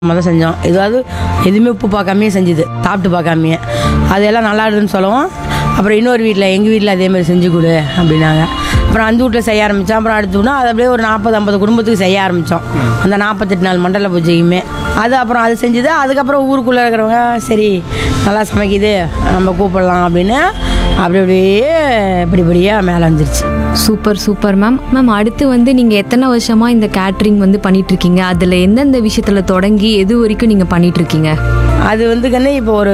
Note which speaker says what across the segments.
Speaker 1: மொதல் செஞ்சோம் ஏதாவது எதுவுமே உப்பு பார்க்காமையே செஞ்சுது சாப்பிட்டு பார்க்காமையே அதெல்லாம் நல்லா இருக்குதுன்னு சொல்லவும் அப்புறம் இன்னொரு வீட்டில் எங்கள் வீட்டில் அதே மாதிரி செஞ்சு கொடு அப்படின்னாங்க அப்புறம் அந்த வீட்டில் செய்ய ஆரம்பித்தோம் அப்புறம் அடுத்தோன்னா அது அப்படியே ஒரு நாற்பது ஐம்பது குடும்பத்துக்கு செய்ய ஆரம்பித்தோம் அந்த நாற்பத்தெட்டு நாள் மண்டல பூஜையுமே அது அப்புறம் அது செஞ்சுது அதுக்கப்புறம் ஊருக்குள்ளே இருக்கிறவங்க சரி நல்லா சமைக்குது நம்ம கூப்பிடலாம் அப்படின்னு அப்படி அப்படியே இப்படி இப்படியாக மேலே வந்துருச்சு
Speaker 2: சூப்பர் சூப்பர் மேம் மேம் அடுத்து வந்து நீங்க எத்தனை வருஷமா இந்த கேட்ரிங் வந்து பண்ணிட்டு இருக்கீங்க அதுல எந்தெந்த விஷயத்துல தொடங்கி எது வரைக்கும் நீங்க பண்ணிட்டு இருக்கீங்க
Speaker 1: அது வந்து கண்ணு இப்போ ஒரு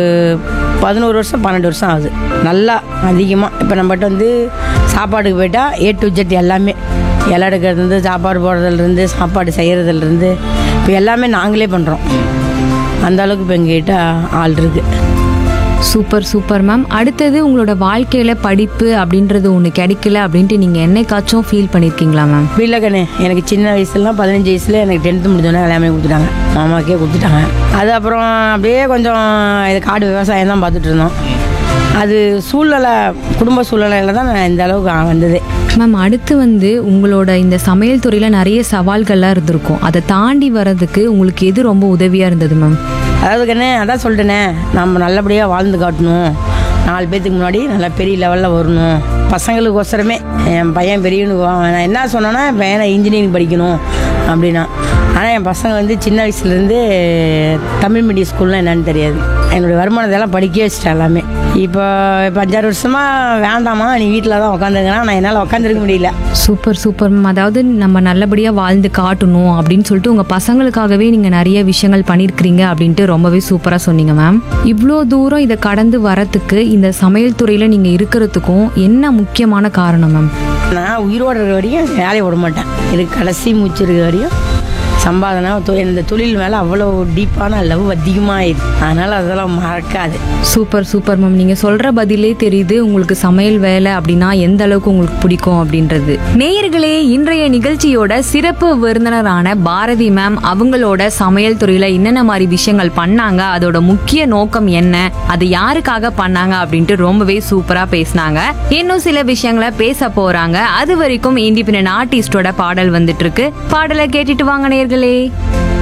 Speaker 1: பதினோரு வருஷம் பன்னெண்டு வருஷம் ஆகுது நல்லா அதிகமாக இப்போ நம்மகிட்ட வந்து சாப்பாட்டுக்கு போயிட்டால் ஏ டு ஜெட் எல்லாமே இலை எடுக்கிறதுலேருந்து சாப்பாடு போடுறதுலேருந்து சாப்பாடு செய்கிறதுலேருந்து இப்போ எல்லாமே நாங்களே பண்ணுறோம் அந்த அளவுக்கு இப்போ எங்ககிட்ட ஆள் இருக்குது
Speaker 2: சூப்பர் சூப்பர் மேம் அடுத்தது உங்களோட வாழ்க்கையில படிப்பு அப்படின்றது ஒன்று கிடைக்கல அப்படின்ட்டு நீங்க என்னைக்காச்சும் ஃபீல் பண்ணிருக்கீங்களா மேம்
Speaker 1: இல்லை கண்ணே எனக்கு சின்ன வயசுலலாம் பதினஞ்சு வயசுல எனக்கு டென்த்து முடிஞ்சோன்னே எல்லாமே கொடுத்துட்டாங்க மாமாக்கே கொடுத்துட்டாங்க அது அப்புறம் அப்படியே கொஞ்சம் இது காடு விவசாயம் தான் பார்த்துட்டு இருந்தோம் அது சூழ்நிலை குடும்ப சூழ்நிலையில தான் நான் இந்த அளவுக்கு வந்ததே
Speaker 2: மேம் அடுத்து வந்து உங்களோட இந்த சமையல் துறையில நிறைய சவால்கள்லாம் இருந்திருக்கும் அதை தாண்டி வர்றதுக்கு உங்களுக்கு எது ரொம்ப உதவியா இருந்தது மேம்
Speaker 1: அதாவது கண்ணே அதான் சொல்லிட்டேனே நம்ம நல்லபடியாக வாழ்ந்து காட்டணும் நாலு பேத்துக்கு முன்னாடி நல்லா பெரிய லெவலில் வரணும் பசங்களுக்கோசரமே என் பையன் பெரியவனுக்கு வா- நான் என்ன சொன்னேன்னா என் பையனை இன்ஜினியரிங் படிக்கணும் அப்படின்னா ஆனால் என் பசங்க வந்து சின்ன வயசுலேருந்து தமிழ் மீடியம் ஸ்கூல்லாம் என்னன்னு தெரியாது என்னுடைய வருமானத்தெல்லாம் படிக்க வச்சிட்டேன் எல்லாமே இப்போ இப்போ அஞ்சாறு வருஷமாக வேண்டாமா நீ வீட்டில் தான் உட்காந்துங்கன்னா நான் என்னால் உட்காந்துருக்க முடியல
Speaker 2: சூப்பர் சூப்பர் மேம் அதாவது நம்ம நல்லபடியா வாழ்ந்து காட்டணும் அப்படின்னு சொல்லிட்டு உங்க பசங்களுக்காகவே நீங்க நிறைய விஷயங்கள் பண்ணியிருக்கிறீங்க அப்படின்ட்டு ரொம்பவே சூப்பரா சொன்னீங்க மேம் இவ்வளோ தூரம் இதை கடந்து வரத்துக்கு இந்த சமையல் துறையில நீங்க இருக்கிறதுக்கும் என்ன முக்கியமான காரணம் மேம்
Speaker 1: நான் உயிரோடு இருக்க வரையும் வேலையை விட மாட்டேன் இது கடைசி மூச்சு இருக்க வரையும் சம்பாதனை தொ- இந்த தொழில் மேலே அவ்வளோ டீப்பான லவ் அதிகமாகிடுது அதனால் அதெல்லாம் மறக்காது
Speaker 2: சூப்பர் சூப்பர் மேம் நீங்க சொல்ற பதிலே தெரியுது உங்களுக்கு சமையல் வேலை அப்படின்னா எந்த அளவுக்கு உங்களுக்கு பிடிக்கும் அப்படின்றது நேயர்களே இன்றைய நிகழ்ச்சியோட சிறப்பு விருந்தினரான பாரதி மேம் அவங்களோட சமையல் துறையில என்னென்ன மாதிரி விஷயங்கள் பண்ணாங்க அதோட முக்கிய நோக்கம் என்ன அது யாருக்காக பண்ணாங்க அப்படின்ட்டு ரொம்பவே சூப்பரா பேசினாங்க இன்னும் சில விஷயங்களை பேச போறாங்க அது வரைக்கும் இண்டிபெண்டன்ட் ஆர்டிஸ்டோட பாடல் வந்துட்டு இருக்கு பாடலை கேட்டுட்டு வாங்க நேயர்களே